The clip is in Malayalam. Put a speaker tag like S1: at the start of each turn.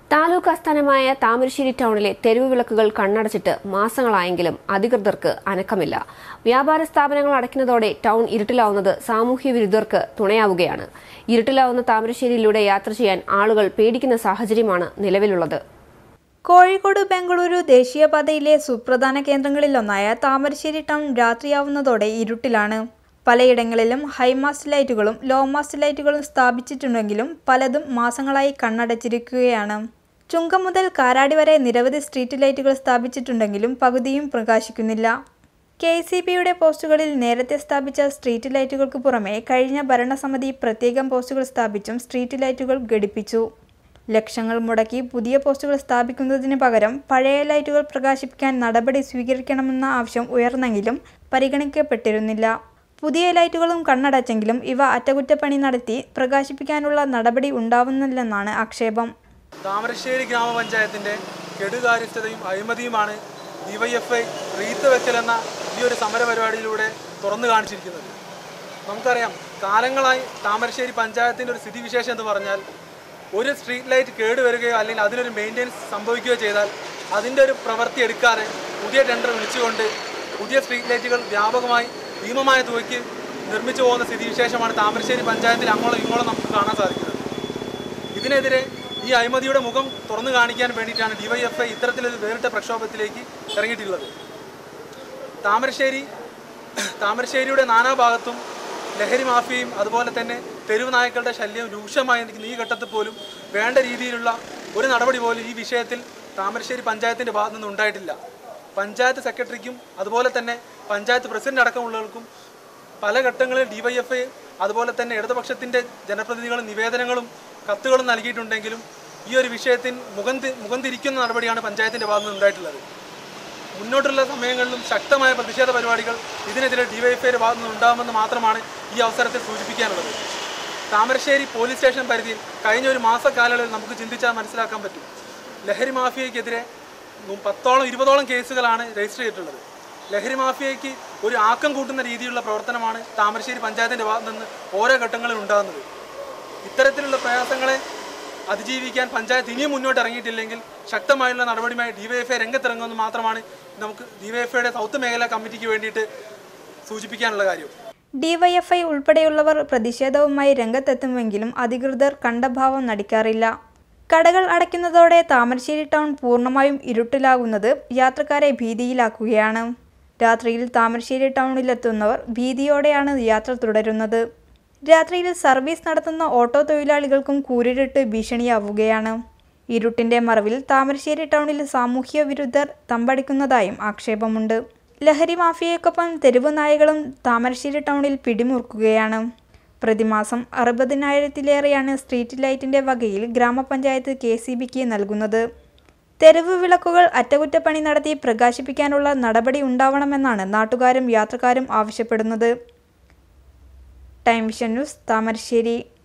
S1: താലൂക്ക് ആസ്ഥാനമായ താമരശ്ശേരി ടൗണിലെ തെരുവ് വിളക്കുകൾ കണ്ണടച്ചിട്ട് മാസങ്ങളായെങ്കിലും അധികൃതർക്ക് അനക്കമില്ല വ്യാപാര സ്ഥാപനങ്ങൾ അടയ്ക്കുന്നതോടെ ടൗൺ ഇരുട്ടിലാവുന്നത് സാമൂഹ്യ വിരുദ്ധർക്ക് തുണയാവുകയാണ് ഇരുട്ടിലാവുന്ന താമരശ്ശേരിയിലൂടെ യാത്ര ചെയ്യാൻ ആളുകൾ പേടിക്കുന്ന സാഹചര്യമാണ് നിലവിലുള്ളത്
S2: കോഴിക്കോട് ബംഗളൂരു ദേശീയപാതയിലെ സുപ്രധാന കേന്ദ്രങ്ങളിലൊന്നായ താമരശ്ശേരി ടൗൺ രാത്രിയാവുന്നതോടെ ഇരുട്ടിലാണ് പലയിടങ്ങളിലും ഹൈമാസ്റ്റ് ലൈറ്റുകളും ലോ മാസ്റ്റ് ലൈറ്റുകളും സ്ഥാപിച്ചിട്ടുണ്ടെങ്കിലും പലതും മാസങ്ങളായി കണ്ണടച്ചിരിക്കുകയാണ് ചുങ്കം മുതൽ കാരാടി വരെ നിരവധി സ്ട്രീറ്റ് ലൈറ്റുകൾ സ്ഥാപിച്ചിട്ടുണ്ടെങ്കിലും പകുതിയും പ്രകാശിക്കുന്നില്ല കെ സി ബിയുടെ പോസ്റ്റുകളിൽ നേരത്തെ സ്ഥാപിച്ച സ്ട്രീറ്റ് ലൈറ്റുകൾക്ക് പുറമെ കഴിഞ്ഞ ഭരണസമിതി പ്രത്യേകം പോസ്റ്റുകൾ സ്ഥാപിച്ചും സ്ട്രീറ്റ് ലൈറ്റുകൾ ഘടിപ്പിച്ചു ലക്ഷങ്ങൾ മുടക്കി പുതിയ പോസ്റ്റുകൾ സ്ഥാപിക്കുന്നതിന് പകരം പഴയ ലൈറ്റുകൾ പ്രകാശിപ്പിക്കാൻ നടപടി സ്വീകരിക്കണമെന്ന ആവശ്യം ഉയർന്നെങ്കിലും പരിഗണിക്കപ്പെട്ടിരുന്നില്ല പുതിയ ലൈറ്റുകളും കണ്ണടച്ചെങ്കിലും ഇവ അറ്റകുറ്റപ്പണി നടത്തി പ്രകാശിപ്പിക്കാനുള്ള നടപടി ഉണ്ടാവുന്നില്ലെന്നാണ് ആക്ഷേപം
S3: താമരശ്ശേരി ഗ്രാമപഞ്ചായത്തിന്റെ കെടുകാര്യസ്ഥതയും അഴിമതിയുമാണ് ഡിവൈഎഫ്ഐ റീത്ത് വെക്കൽ എന്ന ഈ ഒരു സമര പരിപാടിയിലൂടെ തുറന്നു കാണിച്ചിരിക്കുന്നത് നമുക്കറിയാം കാലങ്ങളായി താമരശ്ശേരി പഞ്ചായത്തിൻ്റെ ഒരു സ്ഥിതിവിശേഷം എന്ന് പറഞ്ഞാൽ ഒരു സ്ട്രീറ്റ് ലൈറ്റ് കേടുവരികയോ അല്ലെങ്കിൽ അതിനൊരു മെയിൻ്റെനൻസ് സംഭവിക്കുകയോ ചെയ്താൽ അതിൻ്റെ ഒരു പ്രവൃത്തി എടുക്കാതെ പുതിയ ടെൻഡർ വിളിച്ചുകൊണ്ട് പുതിയ സ്ട്രീറ്റ് ലൈറ്റുകൾ വ്യാപകമായി ഭീമമായ തുകയ്ക്ക് നിർമ്മിച്ചു പോകുന്ന സ്ഥിതിവിശേഷമാണ് താമരശ്ശേരി പഞ്ചായത്തിൽ അങ്ങോളം ഇങ്ങോളം നമുക്ക് കാണാൻ സാധിക്കുന്നത് ഇതിനെതിരെ ഈ അഴിമതിയുടെ മുഖം തുറന്നു കാണിക്കാൻ വേണ്ടിയിട്ടാണ് ഡിവൈഎഫ്ഐ ഇത്തരത്തിലൊരു വേറിട്ട പ്രക്ഷോഭത്തിലേക്ക് ഇറങ്ങിയിട്ടുള്ളത് താമരശ്ശേരി താമരശ്ശേരിയുടെ നാനാഭാഗത്തും ലഹരി മാഫിയയും അതുപോലെ തന്നെ തെരുവ് നായ്ക്കളുടെ ശല്യം രൂക്ഷമായി നിൽക്കുന്ന ഈ ഘട്ടത്തിൽ പോലും വേണ്ട രീതിയിലുള്ള ഒരു നടപടി പോലും ഈ വിഷയത്തിൽ താമരശ്ശേരി പഞ്ചായത്തിൻ്റെ ഭാഗത്തു നിന്ന് ഉണ്ടായിട്ടില്ല പഞ്ചായത്ത് സെക്രട്ടറിക്കും അതുപോലെ തന്നെ പഞ്ചായത്ത് പ്രസിഡന്റ് അടക്കമുള്ളവർക്കും പല ഘട്ടങ്ങളിൽ ഡിവൈഎഫ്ഐ അതുപോലെ തന്നെ ഇടതുപക്ഷത്തിൻ്റെ ജനപ്രതിനിധികളും നിവേദനങ്ങളും കത്തുകളും നൽകിയിട്ടുണ്ടെങ്കിലും ഈ ഒരു വിഷയത്തിൽ മുഖം തി- മുഖം തിരിക്കുന്ന നടപടിയാണ് പഞ്ചായത്തിൻ്റെ ഭാഗത്ത് നിന്ന് ഉണ്ടായിട്ടുള്ളത് മുന്നോട്ടുള്ള സമയങ്ങളിലും ശക്തമായ പ്രതിഷേധ പരിപാടികൾ ഇതിനെതിരെ ഡിവൈഎഫ്ഐയുടെ ഭാഗത്തു നിന്ന് ഉണ്ടാകുമെന്ന് മാത്രമാണ് ഈ അവസരത്തിൽ സൂചിപ്പിക്കാനുള്ളത് താമരശ്ശേരി പോലീസ് സ്റ്റേഷൻ പരിധിയിൽ കഴിഞ്ഞ ഒരു മാസക്കാലയളവിൽ നമുക്ക് ചിന്തിച്ചാൽ മനസ്സിലാക്കാൻ പറ്റും ലഹരി മാഫിയയ്ക്കെതിരെ ഉം പത്തോളം ഇരുപതോളം കേസുകളാണ് രജിസ്റ്റർ ചെയ്തിട്ടുള്ളത് ലഹരി മാഫിയയ്ക്ക് ഒരു ആക്കം കൂട്ടുന്ന രീതിയിലുള്ള പ്രവർത്തനമാണ് താമരശ്ശേരി പഞ്ചായത്തിൻ്റെ ഭാഗത്തു നിന്ന് ഓരോ ഘട്ടങ്ങളിൽ ഉണ്ടാകുന്നത് ഇത്തരത്തിലുള്ള പ്രയാസങ്ങളെ അതിജീവിക്കാൻ പഞ്ചായത്ത് ഇനിയും മുന്നോട്ട് ഇറങ്ങിയിട്ടില്ലെങ്കിൽ ശക്തമായുള്ള നടപടിയുമായി ഡിവൈഎഫ്ഐ രംഗത്തിറങ്ങുമെന്ന് മാത്രമാണ് നമുക്ക് ഡിവൈഎഫ്ഐയുടെ സൗത്ത് മേഖലാ കമ്മിറ്റിക്ക് വേണ്ടിയിട്ട് സൂചിപ്പിക്കാനുള്ള കാര്യം
S2: ഡിവൈഎഫ്ഐ ഉൾപ്പെടെയുള്ളവർ പ്രതിഷേധവുമായി രംഗത്തെത്തുമെങ്കിലും അധികൃതർ കണ്ടഭാവം നടിക്കാറില്ല കടകൾ അടയ്ക്കുന്നതോടെ താമരശ്ശേരി ടൗൺ പൂർണ്ണമായും ഇരുട്ടിലാകുന്നത് യാത്രക്കാരെ ഭീതിയിലാക്കുകയാണ് രാത്രിയിൽ താമരശ്ശേരി ടൗണിലെത്തുന്നവർ ഭീതിയോടെയാണ് യാത്ര തുടരുന്നത് രാത്രിയിൽ സർവീസ് നടത്തുന്ന ഓട്ടോ തൊഴിലാളികൾക്കും കൂരിരുട്ട് ഭീഷണിയാവുകയാണ് ഇരുട്ടിന്റെ മറവിൽ താമരശ്ശേരി ടൗണിൽ സാമൂഹ്യ വിരുദ്ധർ തമ്പടിക്കുന്നതായും ആക്ഷേപമുണ്ട് ലഹരി മാഫിയയ്ക്കൊപ്പം തെരുവ് നായകളും താമരശ്ശേരി ടൗണിൽ പിടിമുറുക്കുകയാണ് പ്രതിമാസം അറുപതിനായിരത്തിലേറെയാണ് സ്ട്രീറ്റ് ലൈറ്റിന്റെ വകയിൽ ഗ്രാമപഞ്ചായത്ത് കെ സി ബിക്ക് നൽകുന്നത് തെരുവ് വിളക്കുകൾ അറ്റകുറ്റപ്പണി നടത്തി പ്രകാശിപ്പിക്കാനുള്ള നടപടി ഉണ്ടാവണമെന്നാണ് നാട്ടുകാരും യാത്രക്കാരും ആവശ്യപ്പെടുന്നത് ടൈം വിഷൻ ന്യൂസ് താമരശ്ശേരി